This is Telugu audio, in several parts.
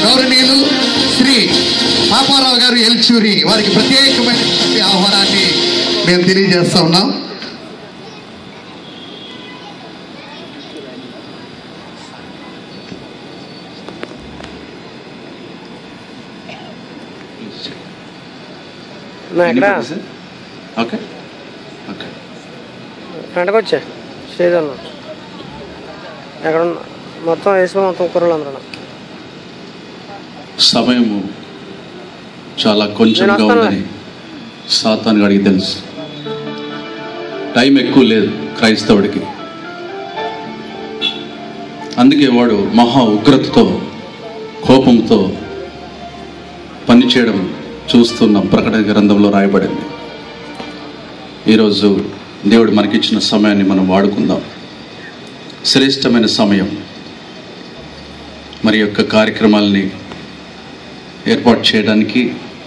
గౌరవనీయులు శ్రీ పాపారావు గారు ఎల్చూరి వారికి ప్రత్యేకమైనటువంటి ఆహ్వానాన్ని మేము తెలియజేస్తా ఉన్నాం నా ఎక్కడ ఓకే ఓకే ఫ్రంట్కి వచ్చా స్టేజ్ అన్న ఎక్కడ ఉన్నా మొత్తం వేసి మొత్తం కుర్రలు అందరూ సమయము చాలా కొంచెంగా నేను వస్తానులే. ఉందని సాతాను గారికి తెలుసు టైం ఎక్కువ లేదు క్రైస్తవుడికి అందుకే వాడు మహా ఉగ్రతతో కోపంతో పనిచేయడం చూస్తున్న ప్రకటన గ్రంథంలో రాయబడింది ఈరోజు దేవుడు మనకిచ్చిన సమయాన్ని మనం వాడుకుందాం శ్రేష్టమైన సమయం మరి యొక్క కార్యక్రమాల్ని ఏర్పాటు చేయడానికి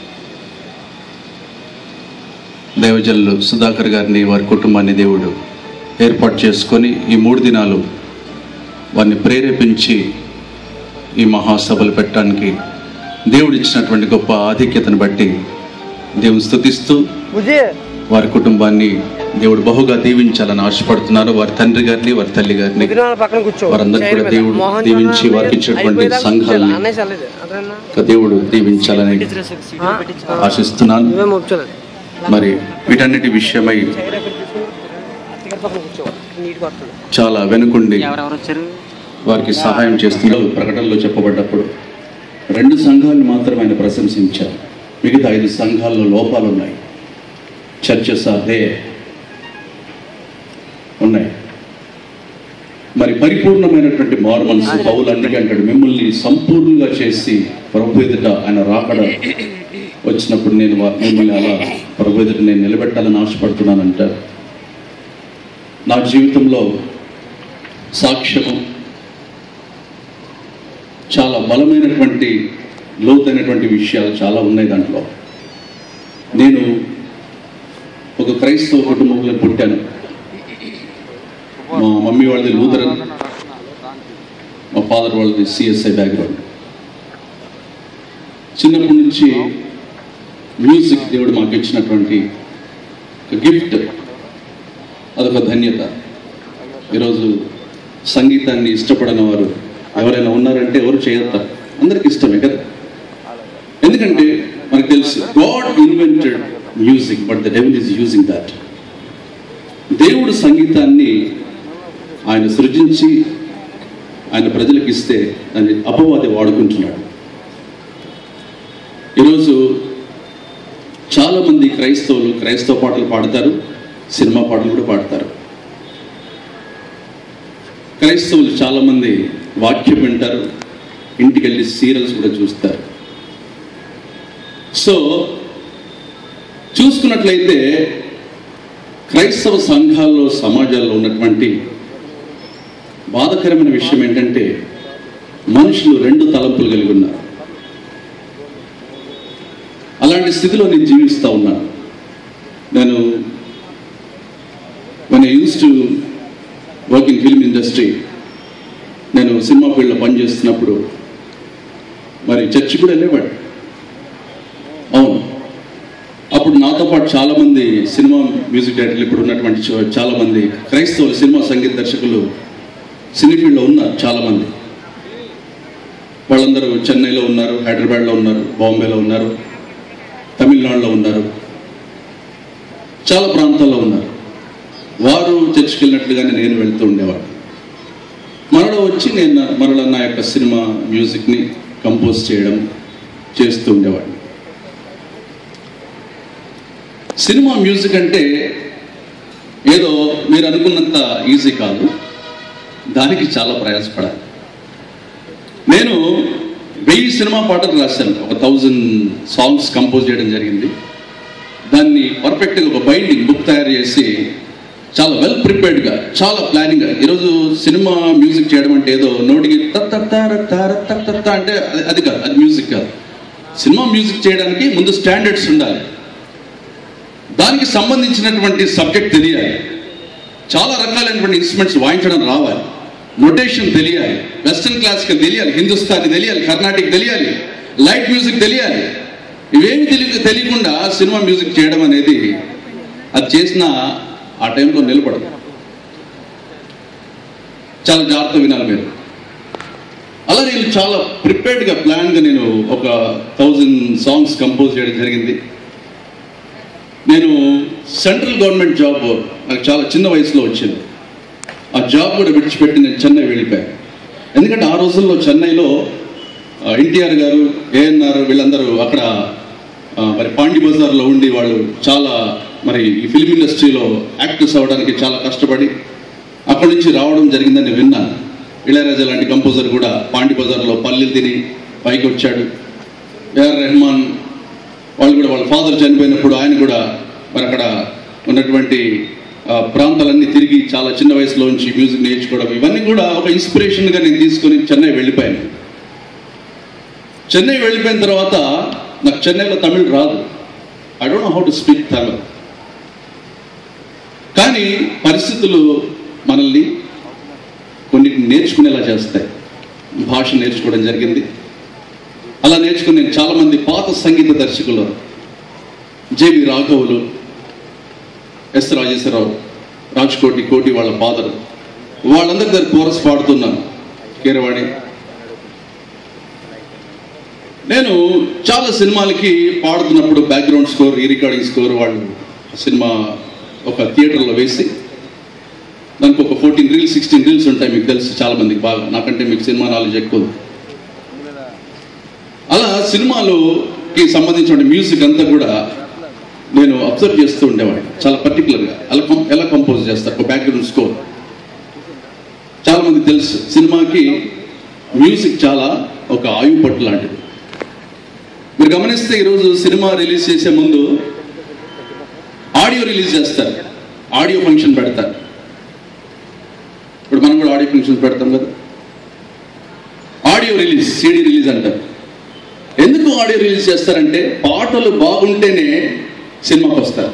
దైవజనులు సుధాకర్ గారిని వారి కుటుంబాన్ని దేవుడు ఏర్పాటు చేసుకొని ఈ మూడు దినాలు వారిని ప్రేరేపించి ఈ మహాసభలు పెట్టడానికి దేవుడు ఇచ్చినటువంటి గొప్ప ఆధిక్యతను బట్టి దేవుని స్తుతిస్తూ బుజీ వారి కుటుంబాన్ని దేవుడు బహుగా దీవించాలని ఆశపడుతున్నారు వారి తండ్రి గారిని వారి తల్లి గారిని మిగిలిన వాళ్ళ పక్కన కూర్చో వారందరికీ కూడా చైర్ మీద. దేవుడు మోహన్ దీవించి జోన్ వారికి ఇచ్చినటువంటి అయిపోయేదాకా సంఘాలని కూర్చోాలి. అన్నయ్య చల్లలేదు అదేనా ఇంకా దేవుడు దీవించాలని ఆ? ఆశిస్తున్నాను నువ్వే మోపుచోలేదు మరి వీటన్నిటి విషయమై చైర్ ఎక్కడ కూర్చో అక్కడ పక్కన కూర్చో నీట్గా వస్తుంది చాలా వెనుకుండి ఎవరెవరు వచ్చారు వారికి సహాయం చేస్తున్నారు ప్రకటనలో చెప్పబడ్డప్పుడు రెండు సంఘాలను మాత్రమే ఆయన ప్రశంసించారు మిగతా ఐదు సంఘాల్లో లోపాలు ఉన్నాయి చర్చస్ ఆర్ దే ఉన్నాయి మరి పరిపూర్ణమైనటువంటి మారు మనసు పౌలు అందుకే అంటాడు మిమ్మల్ని సంపూర్ణంగా చేసి ప్రభు ఎదుట ఆయన రాకడ వచ్చినప్పుడు నేను వా- మిమ్మల్ని అలా ప్రభు ఎదుట నేను నిలబెట్టాలని ఆశపడుతున్నాను అంటారు నా జీవితంలో సాక్ష్యము చాలా బలమైనటువంటి లోతైనటువంటి విషయాలు చాలా ఉన్నాయి దాంట్లో నేను ఒక క్రైస్తవ కుటుంబంలో పుట్టాను మా మమ్మీ వాళ్ళది లూథరన్ మా ఫాదర్ వాళ్ళది సిఎస్ఐ బ్యాక్గ్రౌండ్ చిన్నప్పటి నుంచి మ్యూజిక్ దేవుడు మాకు ఇచ్చినటువంటి ఒక గిఫ్ట్ అదొక ధన్యత ఈరోజు సంగీతాన్ని ఇష్టపడని వారు ఎవరైనా ఉన్నారంటే ఎవరు చేయొద్దారు అందరికి ఇష్టమే కదా ఎందుకంటే మనకు తెలుసు God invented music but the devil is using that దేవుడు సంగీతాన్ని ఆయన సృజించి ఆయన ప్రజలకు ఇస్తే దాన్ని అపవాది వాడుకుంటున్నాడు ఈరోజు చాలామంది క్రైస్తవులు క్రైస్తవ పాటలు పాడతారు సినిమా పాటలు కూడా పాడతారు క్రైస్తవులు చాలామంది వాక్యం వింటారు ఇంటికి వెళ్ళి సీరియల్స్ కూడా చూస్తారు సో చూసుకున్నట్లయితే క్రైస్తవ సంఘాల్లో సమాజాల్లో ఉన్నటువంటి బాధకరమైన విషయం ఏంటంటే మనుషులు రెండు తలంపులు కలిగి ఉన్నారు అలాంటి స్థితిలో నేను జీవిస్తూ ఉన్నాను నేను when I used to work in film industry నేను సినిమా ఫీల్డ్లో పనిచేస్తున్నప్పుడు మరి చర్చి కూడా వెళ్ళేవాడు అవును అప్పుడు నాతో పాటు చాలామంది సినిమా మ్యూజిక్ డైరెక్టర్లు ఇప్పుడు ఉన్నటువంటి చా- చాలామంది క్రైస్తవులు సినిమా సంగీత దర్శకులు సినీ ఫీల్డ్లో ఉన్నారు చాలామంది వాళ్ళందరూ చెన్నైలో ఉన్నారు హైదరాబాద్లో ఉన్నారు బాంబేలో ఉన్నారు తమిళనాడులో ఉన్నారు చాలా ప్రాంతాల్లో ఉన్నారు వారు చర్చికి వెళ్ళినట్లుగానే నేను వెళ్తూ ఉండేవాడు మరల వచ్చి నేను మరల నా యొక్క సినిమా మ్యూజిక్ని కంపోజ్ చేయడం చేస్తూ ఉండేవాడిని సినిమా మ్యూజిక్ అంటే ఏదో మీరు అనుకున్నంత ఈజీ కాదు దానికి చాలా ప్రయాసపడాలి నేను వెయ్యి సినిమా పాటలు రాశాను ఒక థౌజండ్ సాంగ్స్ కంపోజ్ చేయడం జరిగింది దాన్ని పర్ఫెక్ట్గా ఒక బైండింగ్ బుక్ తయారు చేసి చాలా వెల్ ప్రిపేర్డ్గా చాలా ప్లానింగ్గా ఈరోజు సినిమా మ్యూజిక్ చేయడం అంటే ఏదో నోటికి తత్ తత్ తార తార తత్ తత్ తా అంటే అది- అది కాదు అది మ్యూజిక్ కాదు సినిమా మ్యూజిక్ చేయడానికి ముందు స్టాండర్డ్స్ ఉండాలి దానికి సంబంధించినటువంటి సబ్జెక్ట్ తెలియాలి చాలా రకాలైనటువంటి ఇన్స్ట్రుమెంట్స్ వాయించడం రావాలి నొటేషన్ తెలియాలి వెస్టర్న్ క్లాసికల్ తెలియాలి హిందుస్థానీ తెలియాలి కర్ణాటిక్ తెలియాలి లైట్ మ్యూజిక్ తెలియాలి ఇవేమి తెలియ తెలియకుండా సినిమా మ్యూజిక్ చేయడం అనేది అది చేసిన ఆ టైంలో నిలబడదు చాలా జాగ్రత్త వినాలి మీరు అలా నేను చాలా ప్రిపేర్డ్గా ప్లాన్గా నేను ఒక థౌజండ్ సాంగ్స్ కంపోజ్ చేయడం జరిగింది నేను సెంట్రల్ గవర్నమెంట్ జాబ్ నాకు చాలా చిన్న వయసులో వచ్చింది ఆ జాబ్ కూడా విడిచిపెట్టి నేను చెన్నై వెళ్ళిపోయాను ఎందుకంటే ఆ రోజుల్లో చెన్నైలో ఎన్టీఆర్ గారు ఏఎన్ఆర్ వీళ్ళందరూ అక్కడ ఆ, మరి పాండి బజార్లో ఉండి వాళ్ళు చాలా మరి ఈ ఫిలిం ఇండస్ట్రీలో యాక్టర్స్ అవ్వడానికి చాలా కష్టపడి అక్కడి నుంచి రావడం జరిగిందని విన్నాను ఇళయరాజా లాంటి కంపోజర్ కూడా పాండి బజార్లో పల్లెలు తిని పైకి వచ్చాడు ఏఆర్ రెహమాన్ వాళ్ళు కూడా వాళ్ళ ఫాదర్ చనిపోయినప్పుడు ఆయన కూడా మరి అక్కడ ఉన్నటువంటి ఆ, ప్రాంతాలన్నీ తిరిగి చాలా చిన్న వయసులో నుంచి మ్యూజిక్ నేర్చుకోవడం ఇవన్నీ కూడా ఒక ఇన్స్పిరేషన్గా నేను తీసుకొని చెన్నై వెళ్ళిపోయాను చెన్నై వెళ్ళిపోయిన తర్వాత నాకు చెన్నైలో తమిళ్ రాదు I don't know how to speak Tamil కానీ పరిస్థితులు మనల్ని కొన్ని నేర్చుకునేలా చేస్తాయి భాష నేర్చుకోవడం జరిగింది అలా నేర్చుకుని నేను చాలా మంది పాత సంగీత దర్శకులు జేబి రాఘవులు ఎస్ రాజేశ్వరరావు రాజ్కోటి కోటి వాళ్ళ ఫాదర్ వాళ్ళందరి దగ్గర కోరస్ పాడుతున్నాను కీరవాణి నేను చాలా సినిమాలకి పాడుతున్నప్పుడు బ్యాక్గ్రౌండ్ స్కోర్ ఈ రికార్డింగ్ స్కోర్ వాళ్ళు సినిమా ఒక థియేటర్లో వేసి దానికి ఒక ఫోర్టీన్ రీల్స్ సిక్స్టీన్ రీల్స్ ఉంటాయి మీకు తెలుసు చాలా మందికి బాగా నాకంటే మీకు సినిమా నాలెడ్జ్ ఎక్కువ ఉంది. అలా సినిమాలోకి సంబంధించిన మ్యూజిక్ అంతా కూడా నేను అబ్జర్వ్ చేస్తూ ఉండేవాడిని చాలా పర్టికులర్గా అలా కం- ఎలా కంపోజ్ చేస్తారు ఒక బ్యాక్గ్రౌండ్ స్కోర్ చాలా మందికి తెలుసు సినిమాకి మ్యూజిక్ చాలా ఒక ఆయువు పట్టు లాంటిది మీరు గమనిస్తే ఈరోజు సినిమా రిలీజ్ చేసే ముందు ఆడియో రిలీజ్ చేస్తారు ఆడియో ఫంక్షన్ పెడతారు ఇప్పుడు మనం కూడా ఆడియో ఫంక్షన్ పెడతాం కదా ఆడియో రిలీజ్ సిడి రిలీజ్ అంటారు ఎందుకు ఆడియో రిలీజ్ చేస్తారంటే పాటలు బాగుంటేనే సినిమాకి వస్తారు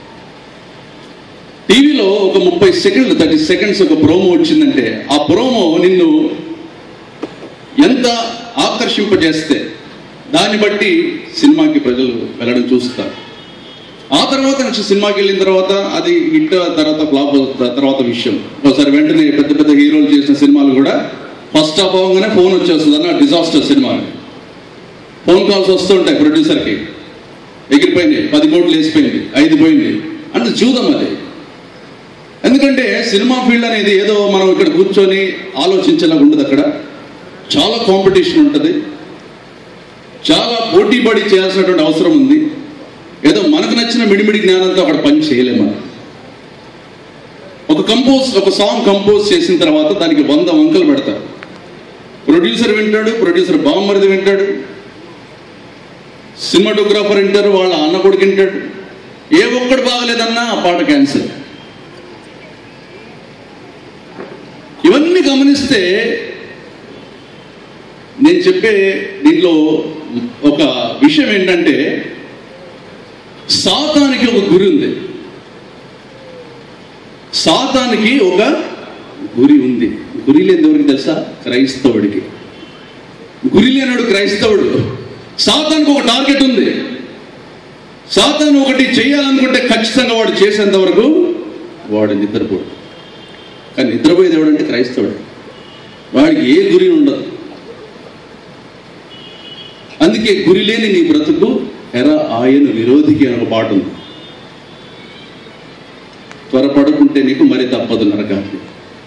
టీవీలో ఒక ముప్పై సెకండ్లు థర్టీ సెకండ్స్ ఒక ప్రోమో వచ్చిందంటే ఆ ప్రోమో నిన్ను ఎంత ఆకర్షింపజేస్తే దాన్ని బట్టి సినిమాకి ప్రజలు వెళ్ళడం చూస్తారు ఆ తర్వాత నెక్స్ట్ సినిమాకి వెళ్ళిన తర్వాత అది హిట్ తర్వాత ఫ్లాప్ తర్వాత విషయం ఒకసారి వెంటనే పెద్ద పెద్ద హీరోలు చేసిన సినిమాలు కూడా ఫస్ట్ హాఫ్ అవగానే ఫోన్ వచ్చేస్తుంది అన్న డిజాస్టర్ సినిమా అని. ఫోన్ కాల్స్ వస్తుంటాయి ప్రొడ్యూసర్కి ఎగిరిపోయింది పది కోట్లు వేసిపోయింది ఐదు పోయింది అంటే చూద్దాం అది ఎందుకంటే సినిమా ఫీల్డ్ అనేది ఏదో మనం ఇక్కడ కూర్చొని ఆలోచించేలా ఉండదు అక్కడ చాలా కాంపిటీషన్ ఉంటుంది చాలా పోటీ పడి చేయాల్సినటువంటి అవసరం ఉంది ఏదో మనకు నచ్చిన మిడిమిడి జ్ఞానంతో అక్కడ పని చేయలేము మనం. ఒక కంపోజ్ ఒక సాంగ్ కంపోజ్ చేసిన తర్వాత దానికి వంద వంకలు పెడతారు ప్రొడ్యూసర్ వింటాడు ప్రొడ్యూసర్ బామ్మరిది వింటాడు సినిమాటోగ్రాఫర్ వింటారు వాళ్ళ అన్న కొడుకు వింటాడు ఏ ఒక్కడు బాగలేదన్నా ఆ పాట క్యాన్సిల్ ఇవన్నీ గమనిస్తే నేను చెప్పే దీంట్లో ఒక విషయం ఏంటంటే సాతానికి ఒక గురి ఉంది సాతానికి ఒక గురి ఉంది గురి లేని ఎవరికి తెలుసా క్రైస్తవుడికి గురి లేనాడు క్రైస్తవుడు సాతానికి ఒక టార్గెట్ ఉంది సాతాను ఒకటి చేయాలనుకుంటే ఖచ్చితంగా వాడు చేసేంత వరకు వాడు నిద్రపోడు కానీ నిద్రపోయేది ఎవడంటే క్రైస్తవుడు వాడికి ఏ గురి ఉండదు అందుకే గురి లేని నీ బ్రతుకు ఎర ఆయను విరోధికి అని ఒక పాట ఉంది త్వరపడకుంటే నీకు మరి తప్పదు నరకానికి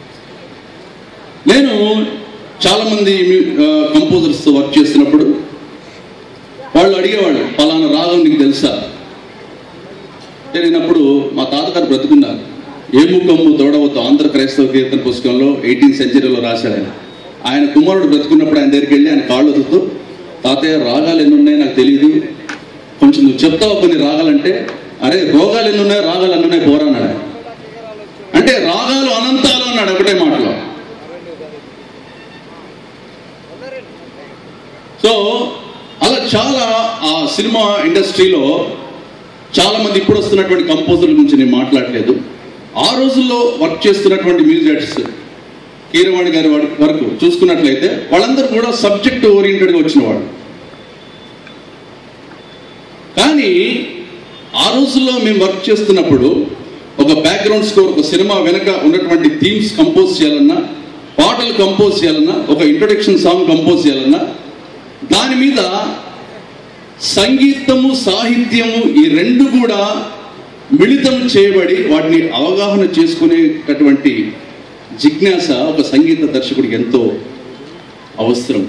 నేను చాలామంది కంపోజర్స్తో వర్క్ చేస్తున్నప్పుడు వాళ్ళు అడిగేవాళ్ళు ఫలానా రాగం నీకు తెలుసా నేను అప్పుడు మా తాతగారు బ్రతుకున్నారు ఏ ముఖము దొడవతో ఆంధ్ర క్రైస్తవ కీర్తన పుస్తకంలో ఎయిటీన్త్ సెంచరీలో రాశాడు ఆయన ఆయన కుమారుడు బ్రతుకున్నప్పుడు ఆయన దగ్గరికి వెళ్ళి ఆయన కాళ్ళు వదులుతూ తాతయ్య రాగాలు ఎన్ని ఉన్నాయో నాకు తెలియదు కొంచెం నువ్వు చెప్తావు కొన్ని రాగాలంటే అరే రోగాలు ఎన్ని ఉన్నాయో రాగాలు ఎన్ని ఉన్నాయి పోరా అన్నాడు ఆయన. అంటే రాగాలు అనంతాలు అన్నాడు ఒకటే మాటలో సో అలా చాలా ఆ సినిమా ఇండస్ట్రీలో చాలా మంది ఇప్పుడు వస్తున్నటువంటి కంపోజర్ల గురించి నేను మాట్లాడలేదు ఆ రోజుల్లో వర్క్ చేస్తున్నటువంటి మ్యూజిక్స్ కీరవాణి గారి వాడి వరకు చూసుకున్నట్లయితే వాళ్ళందరూ కూడా సబ్జెక్ట్ ఓరియంటెడ్గా వచ్చిన వాళ్ళు కానీ ఆ రోజుల్లో మేము వర్క్ చేస్తున్నప్పుడు ఒక బ్యాక్గ్రౌండ్ స్కోర్ ఒక సినిమా వెనక ఉన్నటువంటి థీమ్స్ కంపోజ్ చేయాలన్నా పాటలు కంపోజ్ చేయాలన్నా ఒక ఇంట్రొడక్షన్ సాంగ్ కంపోజ్ చేయాలన్నా దాని మీద సంగీతము సాహిత్యము ఈ రెండు కూడా మిళితం చేయబడి వాటిని అవగాహన చేసుకునేటటువంటి జిజ్ఞాస ఒక సంగీత దర్శకుడికి ఎంతో అవసరం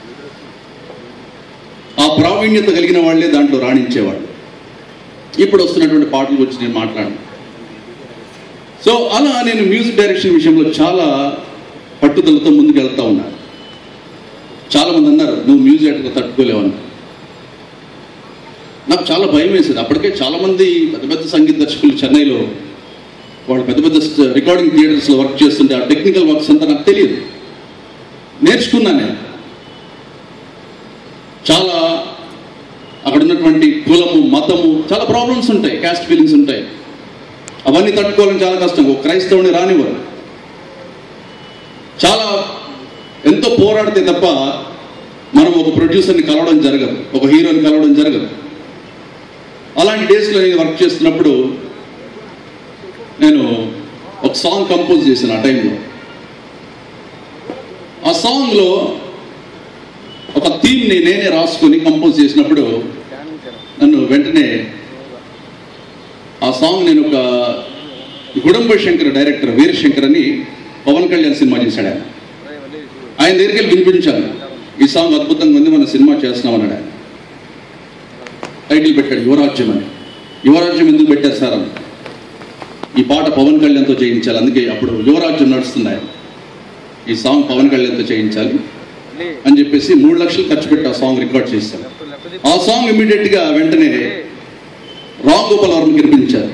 ఆ ప్రావీణ్యత కలిగిన వాళ్ళే దాంట్లో రాణించేవాళ్ళు ఇప్పుడు వస్తున్నటువంటి పాటల గురించి నేను మాట్లాడను సో అలా నేను మ్యూజిక్ డైరెక్షన్ విషయంలో చాలా పట్టుదలతో ముందుకు వెళ్తా ఉన్నాను చాలా మంది అన్నారు నువ్వు మ్యూజిక్ డైరెక్టర్గా తట్టుకోలేవని నాకు చాలా భయం వేసేది అప్పటికే చాలా మంది పెద్ద పెద్ద సంగీత దర్శకులు చెన్నైలో వాళ్ళు పెద్ద పెద్ద రికార్డింగ్ థియేటర్స్లో వర్క్ చేస్తుంటే ఆ టెక్నికల్ వర్క్స్ అంతా నాకు తెలియదు నేర్చుకున్నాను నేను చాలా అక్కడ ఉన్నటువంటి కులము మతము చాలా ప్రాబ్లమ్స్ ఉంటాయి క్యాస్ట్ ఫీలింగ్స్ ఉంటాయి అవన్నీ తట్టుకోవాలని చాలా కష్టం ఒక క్రైస్తవుని రానివ్వరు చాలా ఎంతో పోరాడితే తప్ప మనం ఒక ప్రొడ్యూసర్ని కలవడం జరగదు ఒక హీరోని కలవడం జరగదు అలాంటి డేస్లో నేను వర్క్ చేస్తున్నప్పుడు నేను ఒక సాంగ్ కంపోజ్ చేశాను ఆ టైంలో ఆ సాంగ్లో ఒక థీమ్ని నేనే రాసుకొని కంపోజ్ చేసినప్పుడు నన్ను వెంటనే ఆ సాంగ్ నేను ఒక గుడంబ శంకర్ డైరెక్టర్ వీరశంకర్ అని పవన్ కళ్యాణ్ సినిమా చేశాడు ఆయన ఆయన దగ్గరికి వెళ్ళి వినిపించాను ఈ సాంగ్ అద్భుతంగా ఉంది మన సినిమా చేస్తున్నాం అన్నాడు ఆయన టైటిల్ పెట్టాడు యువరాజ్యం అని యువరాజ్యం ఎందుకు పెట్టారు సార్ అని ఈ పాట పవన్ కళ్యాణ్తో చేయించాలి అందుకే అప్పుడు యువరాజ్యం నడుస్తుంది ఆయన ఈ సాంగ్ పవన్ కళ్యాణ్తో చేయించాలి అని చెప్పేసి మూడు లక్షలు ఖర్చు పెట్టి ఆ సాంగ్ రికార్డ్ చేశాను ఆ సాంగ్ ఇమీడియట్ గా వెంటనే రామ్ గోపాల్ వర్మ వినిపించారు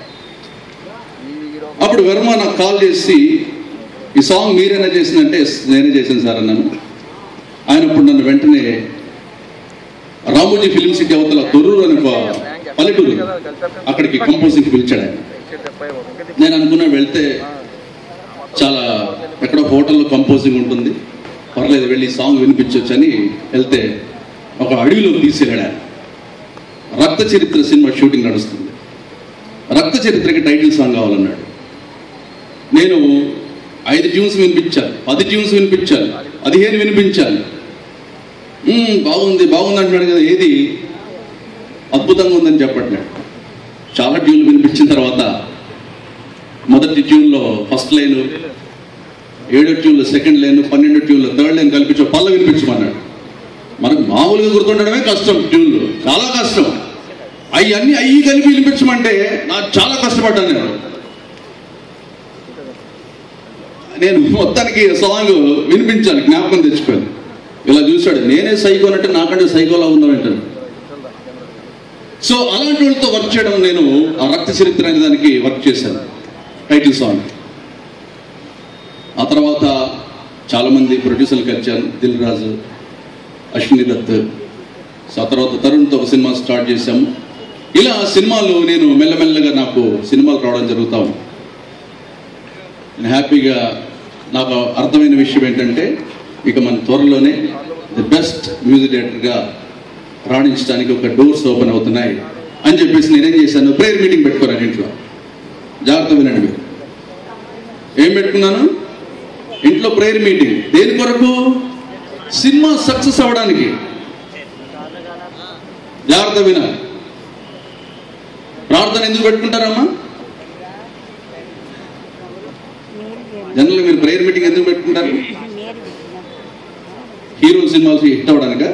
అప్పుడు వర్మ నాకు కాల్ చేసి ఈ సాంగ్ మీరేనా చేసిందంటే "Yes, నేనే చేశాను సార్ అన్నాను ఆయన అప్పుడు నన్ను వెంటనే రామోజీ ఫిలిం సిటీ అవతల తొర్రూరు అని ఒక పల్లెటూరు అక్కడికి కంపోజింగ్ పిలిచాడు ఆయన నేను అనుకున్నా వెళ్తే చాలా ఎక్కడో హోటల్లో కంపోజింగ్ ఉంటుంది పర్లేదు వెళ్ళి సాంగ్ వినిపించవచ్చు అని వెళ్తే ఒక అడవిలోకి తీసుకెళ్ళాడు ఆయన రక్త చరిత్ర సినిమా షూటింగ్ నడుస్తుంది రక్త చరిత్రకి టైటిల్ సాంగ్ కావాలన్నాడు నేను ఐదు ట్యూన్స్ వినిపించాను పది ట్యూన్స్ వినిపించాను పదిహేను వినిపించాను "మ్మ్, బాగుంది బాగుంది అంటున్నాడు కదా ఏది అద్భుతంగా ఉందని చెప్పట్లేడు చాలా ట్యూన్లు వినిపించిన తర్వాత మొదటి ట్యూన్లో ఫస్ట్ లైన్ ఏడో ట్యూన్లో సెకండ్ లైన్ పన్నెండో ట్యూన్లో థర్డ్ లైన్ కల్పించు పల్ల వినిపించమన్నాడు మనకు మామూలుగా గుర్తుండడమే కష్టం ట్యూన్లు చాలా కష్టం అవి అన్ని అయ్యి కలిపి వినిపించమంటే నాకు చాలా కష్టపడ్డాను నేను నేను మొత్తానికి సాంగ్ వినిపించాను జ్ఞాపకం తెచ్చుకొని ఇలా చూశాడు నేనే సైకో అంటే నాకంటే సైకోలా ఉందా అంటాడు సో అలాంటి వాళ్ళతో వర్క్ చేయడం నేను ఆ రక్త చరిత్ర అనే దానికి వర్క్ చేశాను టైటిల్ సాంగ్ ఆ తర్వాత చాలామంది ప్రొడ్యూసర్లు కలిచాను దిల్ రాజు అశ్విని దత్ సో ఆ తర్వాత తరుణ్తో ఒక సినిమా స్టార్ట్ చేశాము ఇలా సినిమాలు నేను మెల్లమెల్లగా నాకు సినిమాలు రావడం జరుగుతా ఉంది నేను హ్యాపీగా నాకు అర్థమైన విషయం ఏంటంటే ఇక మన త్వరలోనే ది బెస్ట్ మ్యూజిక్ డైరెక్టర్గా రాణించడానికి ఒక డోర్స్ ఓపెన్ అవుతున్నాయి అని చెప్పేసి నేనేం చేశాను ప్రేయర్ మీటింగ్ పెట్టుకున్నాను ఇంట్లో జాగ్రత్త వినండి మీరు ఏం పెట్టుకున్నాను ఇంట్లో ప్రేయర్ మీటింగ్ దేని కొరకు సినిమా సక్సెస్ అవ్వడానికి జాగ్రత్త వినాలి ప్రార్థన ఎందుకు పెట్టుకుంటారమ్మా జనరల్ మీరు ప్రేయర్ మీటింగ్ ఎందుకు పెట్టుకుంటారు హీరో సినిమాలు హిట్ అవ్వడానిక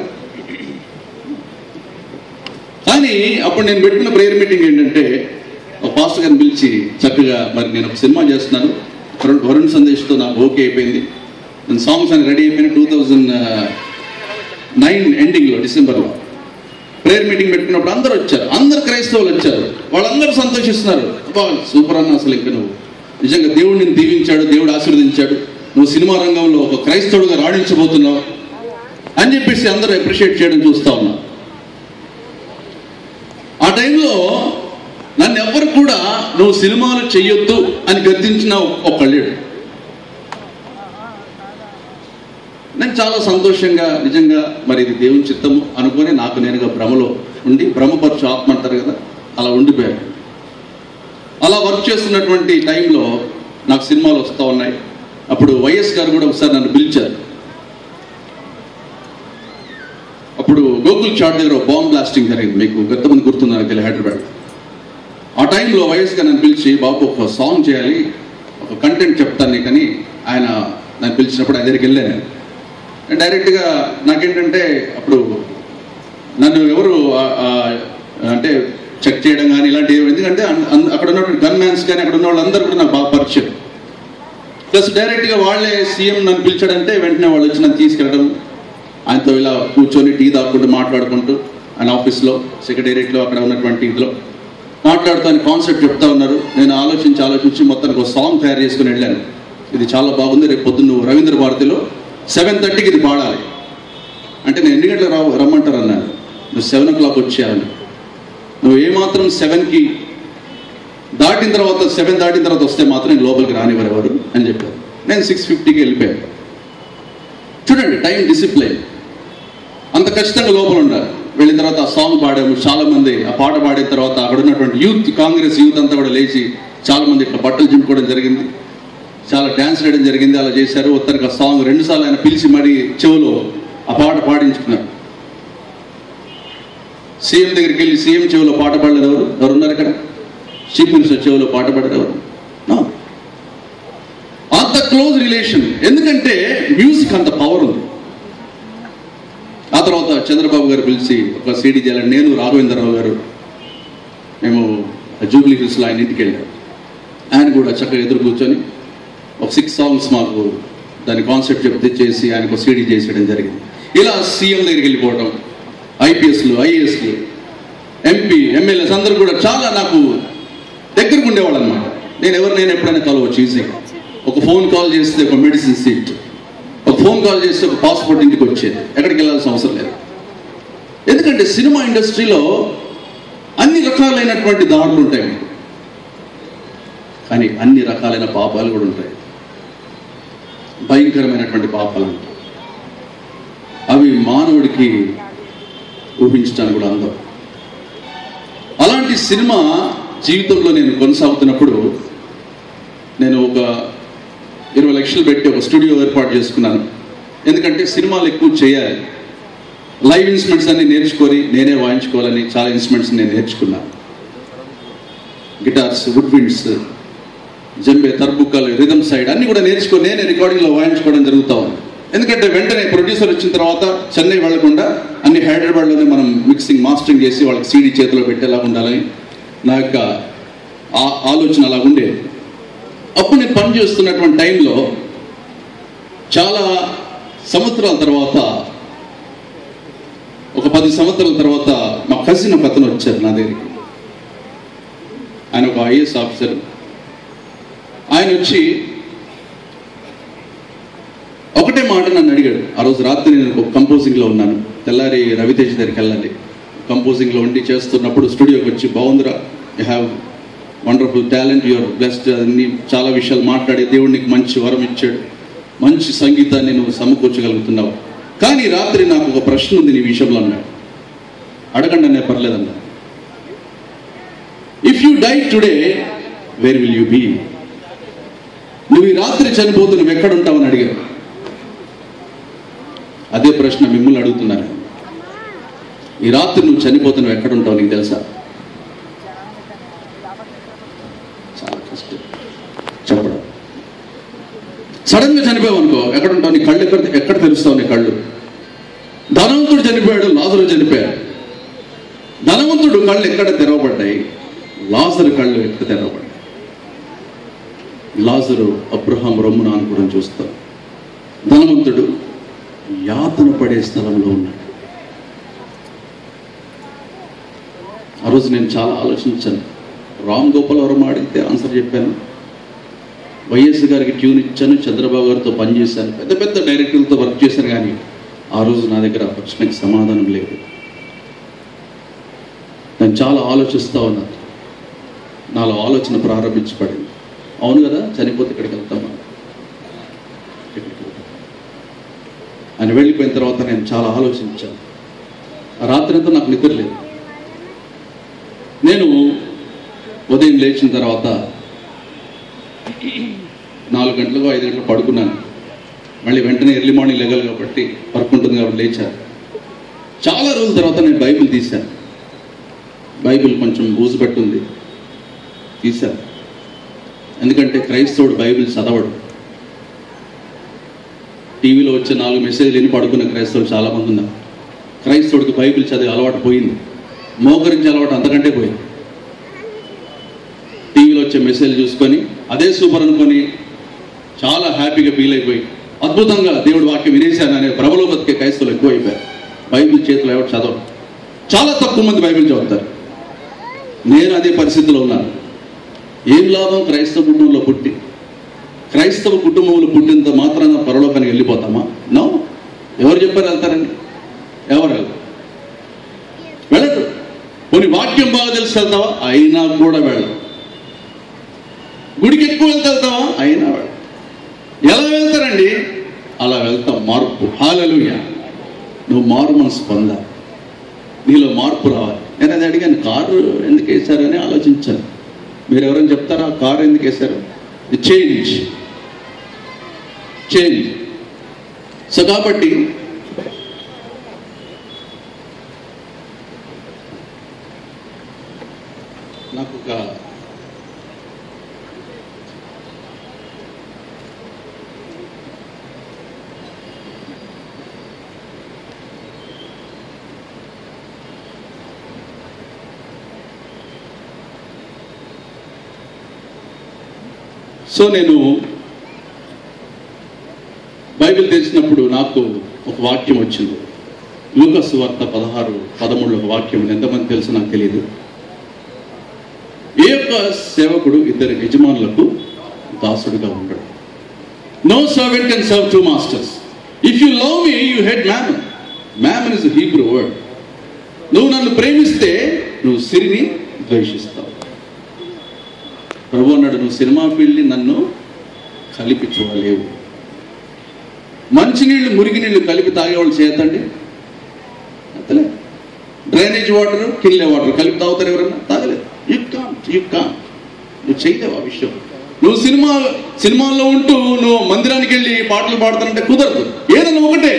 కానీ అప్పుడు నేను పెట్టిన ప్రేయర్ మీటింగ్ ఏంటంటే ఒక పాస్టర్ గారిని పిలిచి చక్కగా మరి నేను ఒక సినిమా చేస్తున్నాను వరుణ్ వరుణ్ సందేశ్తో నాకు ఓకే అయిపోయింది నేను సాంగ్స్ అని రెడీ అయిపోయిన టూ థౌజండ్ నైన్ ఎండింగ్లో డిసెంబర్లో ప్రేయర్ మీటింగ్ పెట్టుకున్నప్పుడు అందరూ వచ్చారు అందరు క్రైస్తవులు వచ్చారు వాళ్ళందరూ సంతోషిస్తున్నారు అబ్బా సూపర్ అన్న అసలు ఇంకా నువ్వు నిజంగా దేవుడు నిన్ను దీవించాడు దేవుడు ఆశీర్వదించాడు నువ్వు సినిమా రంగంలో ఒక క్రైస్తవుడుగా రాణించబోతున్నావు అని చెప్పేసి అందరూ అప్రిషియేట్ చేయడం చూస్తా ఉన్నా ఆ టైంలో నన్ను ఎవ్వరు కూడా నువ్వు సినిమాలు చెయ్యొద్దు అని గద్దించిన ఒక్కళ్ళేడు నేను చాలా సంతోషంగా నిజంగా మరి ఇది దేవుని చిత్తము అనుకొని నాకు నేనుగా భ్రమలో ఉండి భ్రమపరచు ఆత్మ అంటారు కదా అలా ఉండిపోయాను అలా వర్క్ చేస్తున్నటువంటి టైంలో నాకు సినిమాలు వస్తూ ఉన్నాయి అప్పుడు వైఎస్ గారు కూడా ఒకసారి నన్ను పిలిచారు అప్పుడు గోకుల్ చాట్ దగ్గర ఒక బాంబ్ బ్లాస్టింగ్ జరిగింది మీకు ఎంతమంది గుర్తున్నారు తెలియ హైదరాబాద్ ఆ టైంలో వైఎస్ గారు నన్ను పిలిచి బాబు ఒక సాంగ్ చేయాలి ఒక కంటెంట్ చెప్తాను నీకని ఆయన నన్ను పిలిచినప్పుడు ఆయన దగ్గరికి వెళ్ళాను నేను డైరెక్ట్గా నాకేంటంటే అప్పుడు నన్ను ఎవరు ఆ, ఆ, అంటే చెక్ చేయడం కానీ ఇలాంటివి ఎందుకంటే అన్- అన్- అక్కడ ఉన్నటువంటి గన్ మ్యాన్స్ కానీ అక్కడ ఉన్న వాళ్ళందరూ కూడా నాకు బాగా పరిచయం ప్లస్ డైరెక్ట్గా వాళ్ళే సీఎం నన్ను పిలిచాడంటే వెంటనే వాళ్ళు వచ్చి నన్ను తీసుకెళ్ళడం ఆయనతో ఇలా కూర్చొని టీ తాగుకుంటూ మాట్లాడుకుంటూ ఆయన ఆఫీస్లో సెక్రటేరియట్లో అక్కడ ఉన్నటువంటి ఇదిలో మాట్లాడుతూ ఆయన కాన్సెప్ట్ చెప్తా ఉన్నారు నేను ఆలోచించి ఆలోచించి మొత్తానికి ఒక సాంగ్ తయారు చేసుకుని వెళ్ళాను ఇది చాలా బాగుంది రేపు పొద్దున్న నువ్వు రవీంద్ర భారతిలో సెవెన్ థర్టీకి ఇది పాడాలి అంటే నేను ఎన్ని గంటలకు రా రమ్మంటారు అన్నాను నువ్వు సెవెన్ ఓ క్లాక్ వచ్చేయాలి నువ్వు ఏమాత్రం సెవెన్కి దాటిన తర్వాత సెవెన్ దాటిన తర్వాత వస్తే మాత్రం నేను లోపలికి రానివ్వరు ఎవరు అని చెప్పారు నేను సిక్స్ ఫిఫ్టీకి వెళ్ళిపోయాను చూడండి టైం డిసిప్లైన్ అంత ఖచ్చితంగా లోపల ఉండాలి వెళ్ళిన తర్వాత ఆ సాంగ్ పాడాము చాలా మంది ఆ పాట పాడిన తర్వాత అక్కడ ఉన్నటువంటి యూత్ కాంగ్రెస్ యూత్ అంతా కూడా లేచి చాలా మంది ఇట్లా బట్టలు చింపుకోవడం జరిగింది చాలా డ్యాన్స్ వేయడం జరిగింది అలా చేశారు ఒత్తరికి ఆ సాంగ్ రెండు సార్లు ఆయన పిలిచి మరి చెవులో ఆ పాట పాడించుకున్నారు సీఎం దగ్గరికి వెళ్ళి సీఎం చెవులో పాట పాడలేదు ఎవరు ఎవరు ఉన్నారు ఇక్కడ చీఫ్ మినిస్టర్ చెవులో పాట పాడారు ఎవరు No. అంత క్లోజ్ రిలేషన్ ఎందుకంటే మ్యూజిక్ అంత పవర్ ఉంది ఆ తర్వాత చంద్రబాబు గారు పిలిచి ఒక సీడీ చేయాలని నేను రాఘవేంద్రరావు గారు మేము జూబ్లీ హిల్స్లో ఆయన ఇంటికి వెళ్ళాం ఆయన కూడా చక్కగా ఎదురు కూర్చొని ఒక సిక్స్ సాంగ్స్ మాకు దాని కాన్సెప్ట్ చెప్తే చేసి ఆయనకు సీడీ చేసేయడం జరిగింది ఇలా సీఎం దగ్గరికి వెళ్ళిపోవడం ఐపీఎస్లు ఐఏఎస్లు ఎంపీ ఎమ్మెల్యేస్ అందరూ కూడా చాలా నాకు దగ్గరకు ఉండేవాళ్ళు అనమాట నేను ఎవరు నేను ఎప్పుడైనా కలవచ్చు ఈజీగా ఒక ఫోన్ కాల్ చేస్తే ఒక మెడిసిన్ సీట్ ఒక ఫోన్ కాల్ చేస్తే ఒక పాస్పోర్ట్ ఇంటికి వచ్చేది ఎక్కడికి వెళ్ళాల్సిన అవసరం లేదు ఎందుకంటే సినిమా ఇండస్ట్రీలో అన్ని రకాలైనటువంటి దారులు ఉంటాయి మీకు. కానీ అన్ని రకాలైన పాపాలు కూడా ఉంటాయి భయంకరమైనటువంటి పాపాలు అంటారు. అవి మానవుడికి ఊహించడానికి కూడా అందం అలాంటి సినిమా జీవితంలో నేను కొనసాగుతున్నప్పుడు నేను ఒక ఇరవై లక్షలు పెట్టి ఒక స్టూడియో ఏర్పాటు చేసుకున్నాను ఎందుకంటే సినిమాలు ఎక్కువ చేయాలి లైవ్ ఇన్స్ట్రుమెంట్స్ అన్ని నేర్చుకొని నేనే వాయించుకోవాలని చాలా ఇన్స్ట్రుమెంట్స్ నేను నేర్చుకున్నాను గిటార్స్ వుడ్ విండ్స్ జంబే తర్బుక్కలు రిథమ్ సైడ్ అన్ని కూడా నేర్చుకొని నేనే రికార్డింగ్లో వాయించుకోవడం జరుగుతా ఉంది ఎందుకంటే వెంటనే ప్రొడ్యూసర్ వచ్చిన తర్వాత చెన్నై వెళ్లకుండా అన్ని హైదరాబాద్లోనే మనం మిక్సింగ్ మాస్టరింగ్ చేసి వాళ్ళకి సీడీ చేతిలో పెట్టేలా ఉండాలని నా యొక్క ఆ- ఆలోచన అలా ఉండేది అప్పుడు నేను పని చేస్తున్నటువంటి టైంలో చాలా సంవత్సరాల తర్వాత ఒక పది సంవత్సరాల తర్వాత మా కజిన్ ఒక అతను వచ్చారు నా దగ్గరికి ఆయన ఒక ఐఏఎస్ ఆఫీసర్ ఆయన వచ్చి ఒకటే మాట నన్ను అడిగాడు ఆ రోజు రాత్రి నేను ఒక కంపోజింగ్లో ఉన్నాను తెల్లారి రవితేజ్ దగ్గరికి వెళ్ళాలి కంపోజింగ్లో ఉండి చేస్తున్నప్పుడు స్టూడియోకి వచ్చి బాగుందిరా you have wonderful talent your blessed అన్ని చాలా విషయాలు మాట్లాడి దేవుడు నీకు మంచి వరం ఇచ్చాడు మంచి సంగీతాన్ని నువ్వు సమకూర్చగలుగుతున్నావు కానీ రాత్రి నాకు ఒక ప్రశ్న ఉంది నీ విషయంలో అన్నాడు అడగండి అనే పర్లేదన్నా if you die today where will you be నువ్వు ఈ రాత్రి చనిపోతూ నువ్వు ఎక్కడ ఉంటావని అడిగారు అదే ప్రశ్న మిమ్మల్ని అడుగుతున్నారు ఈ రాత్రి నువ్వు చనిపోతే నువ్వు ఎక్కడ ఉంటావు నీకు తెలుసా చాలా కష్టం చెప్పడం సడన్ గా చనిపోయావు అనుకో ఎక్కడ ఉంటావు నీ కళ్ళు ఎక్కడ ఎక్కడ తెలుస్తావు నీ కళ్ళు ధనవంతుడు చనిపోయాడు లాజరు చనిపోయాడు ధనవంతుడు కళ్ళు ఎక్కడ తెరవబడ్డాయి లాజరు కళ్ళు ఎక్కడ తెరవబడ్డాయి లాజరు అబ్రహాం రొమ్మున అనుకోవడం చూస్తాం ధనవంతుడు యాతన పడే స్థలంలో ఉన్నాడు ఆ రోజు నేను చాలా ఆలోచించాను రామ్ గోపాల్ వర్మ అడిగితే ఆన్సర్ చెప్పాను వైఎస్ గారికి ట్యూన్ ఇచ్చాను చంద్రబాబు గారితో పనిచేశాను పెద్ద పెద్ద డైరెక్టర్లతో వర్క్ చేశాను కానీ ఆ రోజు నా దగ్గర ఆ ప్రశ్నకి సమాధానం లేదు నేను చాలా ఆలోచిస్తూ ఉన్నాను నాలో ఆలోచన ప్రారంభించబడింది అవును కదా చనిపోతే ఇక్కడికి వెళ్తామా ఎక్కడికి వెళ్తాం? ఆయన ఆయన వెళ్ళిపోయిన తర్వాత నేను చాలా ఆలోచించాను ఆ రాత్రి అంతా నాకు నిద్ర లేదు నేను ఉదయం లేచిన తర్వాత నాలుగు గంటలకు ఐదు గంటలకు పడుకున్నాను మళ్ళీ వెంటనే ఎర్లీ మార్నింగ్ లెగాలి కాబట్టి వర్క్ ఉంటుంది కాబట్టి లేచాను చాలా రోజుల తర్వాత నేను బైబిల్ తీశాను బైబిల్ కొంచెం బూజు పెట్టుంది తీశాను ఎందుకంటే క్రైస్తవుడు బైబిల్ చదవడు టీవీలో వచ్చే నాలుగు మెసేజ్లు విని పడుకున్న క్రైస్తవులు చాలామంది ఉన్నారు క్రైస్తవుడికి బైబిల్ చదివే అలవాటు పోయింది మోకరించి అలవాటు అంతకంటే పోయింది టీవీలో వచ్చే మెసేజ్ చూసుకొని అదే సూపర్ అనుకొని చాలా హ్యాపీగా ఫీల్ అయిపోయి అద్భుతంగా దేవుడి వాక్యం వినేశాను అనే ప్రభలో బతికే క్రైస్తవులు ఎక్కువైపోయారు బైబిల్ చేతిలో ఎవరు చదవరు చాలా తక్కువ మంది బైబిల్ చదువుతారు నేను అదే పరిస్థితిలో ఉన్నాను ఏం లాభం క్రైస్తవ కుటుంబంలో పుట్టి క్రైస్తవ కుటుంబంలో పుట్టినంత మాత్రాన పరలోకానికి వెళ్ళిపోతామా నో ఎవరు చెప్పారు వెళ్తారండి ఎవరు వెళ్తారు వెళ్ళదు కొన్ని వాక్యం బాగా తెలిసి వెళ్తావా అయినా కూడా వెళ్ళదు గుడికి ఎక్కువ వెళ్తే వెళ్తావా అయినా వెళ్ళదు ఎలా వెళ్తారండి అలా వెళ్తాం మార్పు హాలలుయ నువ్వు మారు మనసు పొందా నీలో మార్పు రావాలి నేను అది అడిగాను కారు ఎందుకు వేశారని ఆలోచించాను మీరు ఎవరైనా చెప్తారా కారు ఎందుకు వేశారు చేంజ్ చేంజ్ సో కాబట్టి నాకు ఒక సో నేను బైబిల్ తెరిచినప్పుడు నాకు ఒక వాక్యం వచ్చింది లూకస్ వార్త పదహారు పదమూడులో ఒక వాక్యం ఉంది. ఎంతమంది తెలుసు నాకు తెలియదు ఏ యొక్క సేవకుడు ఇద్దరు యజమానులకు దాసుడుగా ఉండడు no servant can serve two masters if you love me you hate mammon mammon is Hebrew word నువ్వు నన్ను ప్రేమిస్తే నువ్వు సిరిని ద్వేషిస్తావు ప్రభు అన్నాడు నువ్వు సినిమా ఫీల్డ్ని నన్ను కలిపి చూడలేవు మంచినీళ్ళు మురికి నీళ్ళు కలిపి తాగేవాళ్ళు చేయతండి అంతలే డ్రైనేజ్ వాటర్ కిల్లే వాటర్ కలిపి తాగుతారు ఎవరన్నా తాగలేదు యు కాంట్ యు కాంట్ నువ్వు చేయలేవు ఆ విషయం నువ్వు సినిమా సినిమాల్లో ఉంటూ నువ్వు మందిరానికి వెళ్ళి పాటలు పాడుతానంటే కుదరదు ఏదన్నా ఒకటే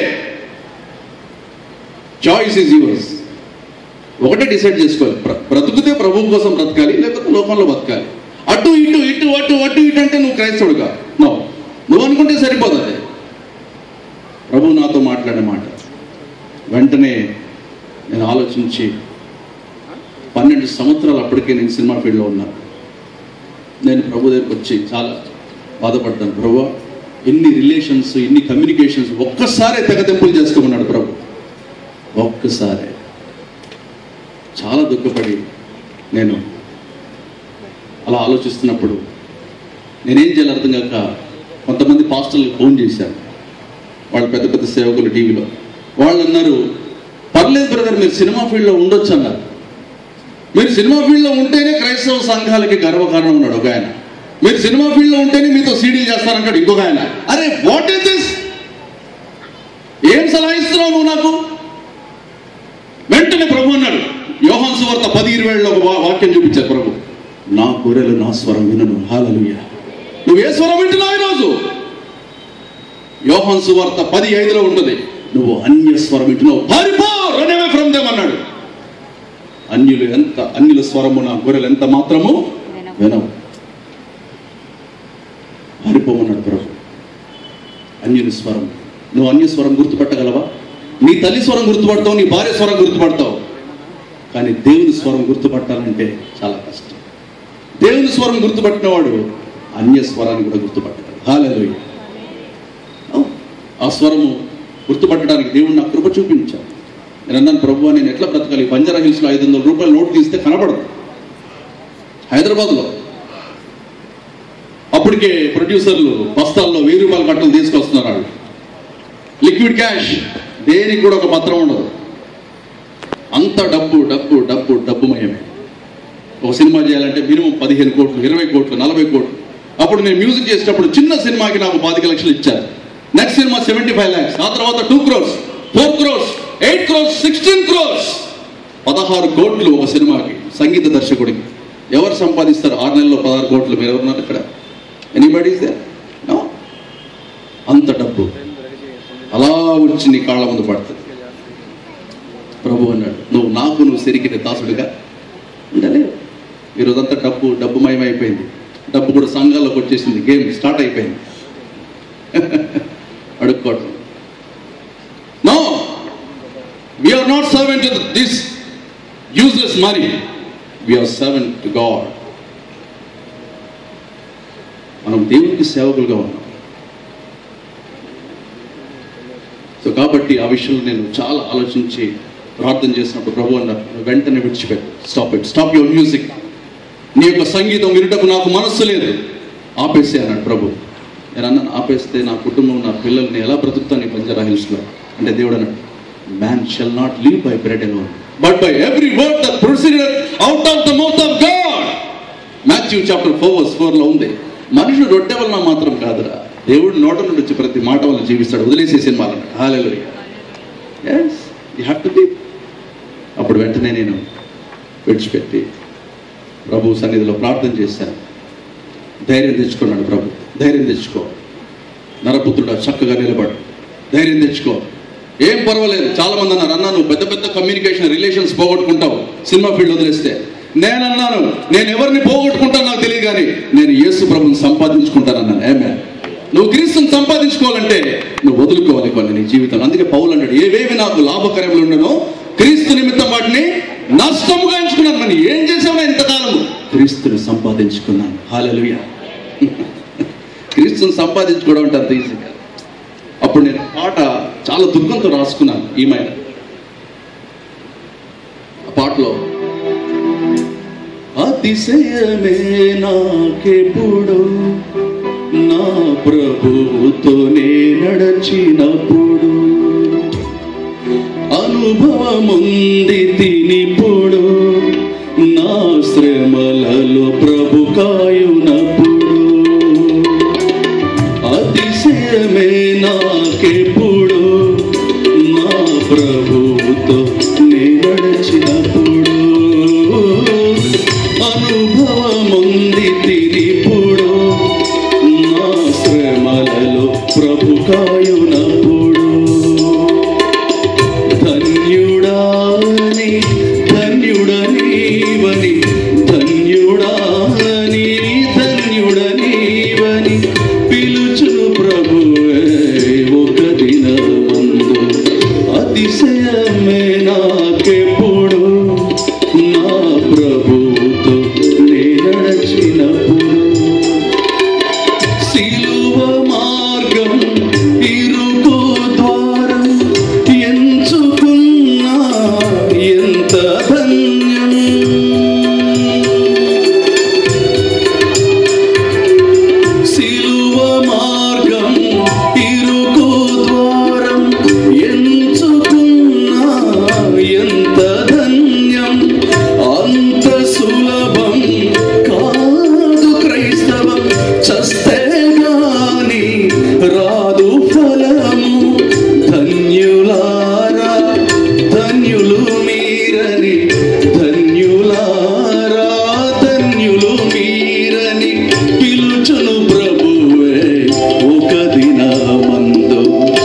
చాయిస్ ఈజ్ యువర్స్ ఒకటే డిసైడ్ చేసుకోవాలి బ్ర- బ్రతుకుతే ప్రభు కోసం బ్రతకాలి లేకపోతే లోకంలో బతకాలి అటు ఇటు ఇటు అటు అటు ఇటు అంటే నువ్వు క్రైస్తవుడుగా నో నువ్వు అనుకుంటే సరిపోదు అది ప్రభు నాతో మాట్లాడే మాట వెంటనే నేను ఆలోచించి పన్నెండు సంవత్సరాలు అప్పటికే నేను సినిమా ఫీల్డ్లో ఉన్నాను నేను ప్రభు దగ్గరికి వచ్చి చాలా బాధపడ్డాను ప్రభు ఎన్ని రిలేషన్స్ ఎన్ని కమ్యూనికేషన్స్ ఒక్కసారే తెగతెంపులు చేసుకోమన్నాడు ప్రభు ఒక్కసారే చాలా దుఃఖపడి నేను అలా ఆలోచిస్తున్నప్పుడు నేనేం చేయాలి అర్థం కాక కొంతమంది పాస్టర్లకు ఫోన్ చేశాను వాళ్ళు పెద్ద పెద్ద సేవకులు టీవీలో వాళ్ళు అన్నారు పర్లేదు బ్రదర్ మీరు సినిమా ఫీల్డ్లో ఉండొచ్చు అన్నారు మీరు సినిమా ఫీల్డ్లో ఉంటేనే క్రైస్తవ సంఘాలకి గర్వకారణం ఉన్నాడు ఒక ఆయన మీరు సినిమా ఫీల్డ్లో ఉంటేనే మీతో సీడీలు చేస్తారంటాడు ఇంకొక ఆయన అరే వాట్ ఇస్ దిస్ ఏం సలహా ఇస్తున్నావు నువ్వు నాకు వెంటనే ప్రభు అన్నాడు యోహాన్ సువార్త పది ఇరవైలో ఒక వా- వాక్యం చూపించారు ప్రభు నా గొర్రెలు నా స్వరం వినను హాలలుయ నువ్వు ఏ స్వరం వింటున్నావు ఈరోజు యోహాన్ సువార్త పది ఐదులో ఉంటుంది నువ్వు అన్య స్వరం వింటున్నావు పారిపో రన్ అవే ఫ్రమ్ దెమ్ అన్నాడు అన్యులు ఎంత అన్యుల స్వరము నా గొర్రెలు ఎంత మాత్రము వినవు పారిపోమన్నాడు ప్రభు అన్యుని స్వరం నువ్వు అన్య స్వరం గుర్తుపట్టగలవా నీ తల్లి స్వరం గుర్తుపడతావు నీ భార్య స్వరం గుర్తుపడతావు కానీ దేవుని స్వరం గుర్తుపట్టాలంటే చాలా కష్టం దేవుని స్వరం గుర్తుపట్టినవాడు అన్య స్వరాన్ని కూడా గుర్తుపట్టగలడు హాలలోయ ఆ స్వరము గుర్తుపట్టడానికి దేవుడు నాకు కృప చూపించాడు నేను అన్నాను ప్రభు నేను ఎట్లా బ్రతకాలి బంజారా హిల్స్లో ఐదు వందల రూపాయలు నోటు తీస్తే కనబడదు హైదరాబాద్లో అప్పటికే ప్రొడ్యూసర్లు బస్తాల్లో వెయ్యి రూపాయల కట్టలు తీసుకొస్తున్నారు వాళ్ళు లిక్విడ్ క్యాష్ దేనికి కూడా ఒక పత్రం ఉండదు అంత డబ్బు డబ్బు డబ్బు డబ్బుమయమే ఒక సినిమా చేయాలంటే మినిమం పదిహేను కోట్లు ఇరవై కోట్లు నలభై కోట్లు అప్పుడు నేను మ్యూజిక్ చేసేటప్పుడు చిన్న సినిమాకి నాకు పాతిక లక్షలు ఇచ్చారు next cinema seventy five lakhs ఆ తర్వాత two crores four crores eight crores sixteen crores పదహారు కోట్లు ఒక సినిమాకి సంగీత దర్శకుడికి ఎవరు సంపాదిస్తారు ఆరు నెలల్లో పదహారు కోట్లు మీరు ఎవరున్నారు ఇక్కడ ఎనీబడీ నో అంత డబ్బు అలా వచ్చి నీ కాళ్ళ ముందు పడుతుంది ప్రభు అన్నాడు నువ్వు నాకు నువ్వు సిరికిన దాసుడిగా ఉండలేవు ఈరోజంతా డబ్బు డబ్బు మయమైపోయింది డబ్బు కూడా సంఘాల్లోకి వచ్చేసింది గేమ్ స్టార్ట్ అయిపోయింది అడుక్కోవటం no we are not servant this useless money we are servant to God మనం దేవునికి సేవకులుగా ఉన్నాం సో కాబట్టి ఆ విషయంలో నేను చాలా ఆలోచించి ప్రార్థన చేసినప్పుడు ప్రభు అన్నారు "నువ్వు వెంటనే విడిచిపెట్టు stop it stop your music నీ యొక్క సంగీతం వినుటకు నాకు మనస్సు లేదు ఆపేసే అన్నాడు ప్రభు నేను అన్నాను ఆపేస్తే నా కుటుంబం నా పిల్లల్ని ఎలా బ్రతుకుతాను ఈ బంజారా హిల్స్లో అంటే దేవుడు అన్నాడు man shall not live by bread alone but by every word that proceeded out of the mouth of God Matthew chapter four verse ఫోర్లో ఉంది మనుషుడు రొట్టె వలన మాత్రం కాదురా దేవుడు నోట నుండి వచ్చి ప్రతి మాట వలన జీవిస్తాడు వదిలేసే సినిమాలు హాలెలు yes you have to be అప్పుడు వెంటనే నేను విడిచిపెట్టి ప్రభు సన్నిధిలో ప్రార్థన చేశాను ధైర్యం తెచ్చుకున్నాడు ప్రభు ధైర్యం తెచ్చుకో నరపుత్రుడా చక్కగా నిలబడు ధైర్యం తెచ్చుకో ఏం పర్వాలేదు చాలా మంది అన్నారు అన్నా నువ్వు పెద్ద పెద్ద కమ్యూనికేషన్ రిలేషన్స్ పోగొట్టుకుంటావు సినిమా ఫీల్డ్ వదిలేస్తే నేను అన్నాను నేను ఎవరిని పోగొట్టుకుంటాను నాకు తెలియదు కానీ నేను యేసు ప్రభుని సంపాదించుకుంటానన్నాను ఏమే నువ్వు క్రీస్తుని సంపాదించుకోవాలంటే నువ్వు వదులుకోవాలి కొన్ని నీ జీవితంలో అందుకే పౌలు అన్నాడు ఏవేవి నాకు లాభకరములు ఉండనో క్రీస్తు నిమిత్తం వాటిని నష్టముగా ఎంచుకున్నాను నేను ఏం చేసావు ఇంతకాలం క్రీస్తుని సంపాదించుకున్నాను హాలలుయ క్రీస్తుని సంపాదించుకోవడం అంటే అంత ఈజీ కాదు అప్పుడు నేను పాట చాలా దుఃఖంతో రాసుకున్నాను ఈమె ఆ పాటలో అతిశయమే నాకెప్పుడు నా ప్రభువుతోనే నడచినప్పుడు అనుభవముంది తినిప్పుడు నా శ్రమలలో ప్రభు కాయునప్పుడు అతిశయమే నాకెప్పుడు నా ప్రభువుతో నే నడిచినప్పుడు అనుభవముంది తిరిపుడు నా శ్రమలలో ప్రభు కాయునప్పుడు ధన్యుడాని ధన్యుడనీవని ధన్యుడాని ధన్యుడనీవని పిలుచును ప్రభువే ఒక దినమందు అతిశయమే నాకెప్పుడు నా ప్రభువుతో నే నడచినప్పుడు సిలువ మార్గం ఇరుకు ద్వారం ఎంచుకున్నా ఎంత ధన్యం సిలువ మార్గం ఇరుకు ద్వారం ఎంచుకున్నా ఎంత ధన్యం అంత సులభం కాదు క్రైస్తవం చస్తే గాని రాదు ఫలము ధన్యులారా ధన్యులు మీరని ధన్యులారా ధన్యులు మీరని పిలుచును ప్రభువే ఒక దినమందు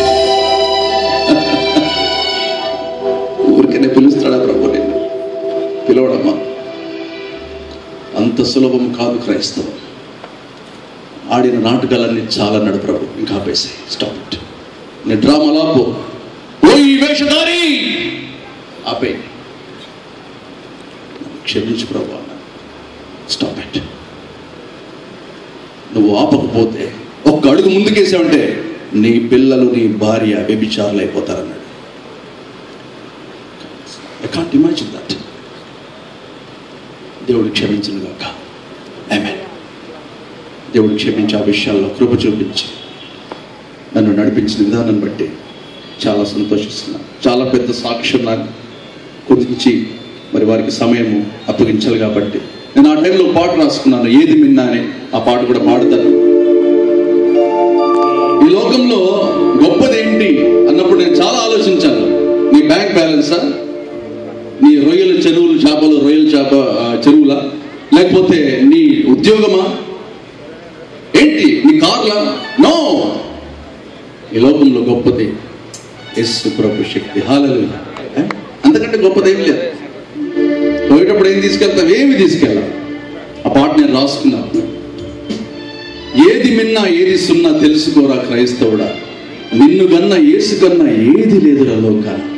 ఊరికనే పిలుస్తాడా ప్రభు నిన్ను పిలవడమ్మా అంత సులభం కాదు క్రైస్తవం ఆడిన నాటకాలన్నీ చాలన్నాడు ప్రభు ఇంకా ఆపేసి స్టాప్ ఇట్ నీ డ్రామాలా పో ఓ ఈ వేషధారి ఆపే క్షమించు ప్రభు అన్నాడు స్టాప్ ఇట్ నువ్వు ఆపకపోతే ఒక్క అడుగు ముందుకేసావంటే నీ పిల్లలు నీ భార్య వ్యభిచారులు అయిపోతారన్నాడు ఐ కాంట్ ఇమాజిన్ దట్ దేవుడు క్షమించిన గాక ఆమేన్ దేవుడు క్షమించి ఆ విషయాల్లో కృప చూపించి నన్ను నడిపించిన విధానం బట్టి చాలా సంతోషిస్తున్నాను చాలా పెద్ద సాక్ష్యం నాకు కుదించి మరి వారికి సమయము అప్పగించాలి కాబట్టి నేను ఆ టైంలో పాట రాసుకున్నాను ఏది మిన్నా అని ఆ పాట కూడా పాడుతాను ఈ లోకంలో గొప్పదేంటి అన్నప్పుడు నేను చాలా ఆలోచించాను నీ బ్యాంక్ బ్యాలెన్సా నీ రొయ్యల చెరువులు చేపలు రొయ్యల చేప ఆ, చెరువులా లేకపోతే నీ ఉద్యోగమా ఏంటి నీ కార్లా నో ఈ లోకంలో గొప్పది యస్సు ప్రభు శక్తి హాలలు అంతకంటే గొప్పది ఏం లేదు పోయేటప్పుడు ఏం తీసుకెళ్తావు ఏమి తీసుకెళ్ళావు ఆ పాట నేను రాసుకున్నాను ఏది మిన్నా ఏది సున్నా తెలుసుకోరా క్రైస్తవుడా నిన్ను కన్నా ఏసు కన్నా ఏది లేదురా లోకాన్ని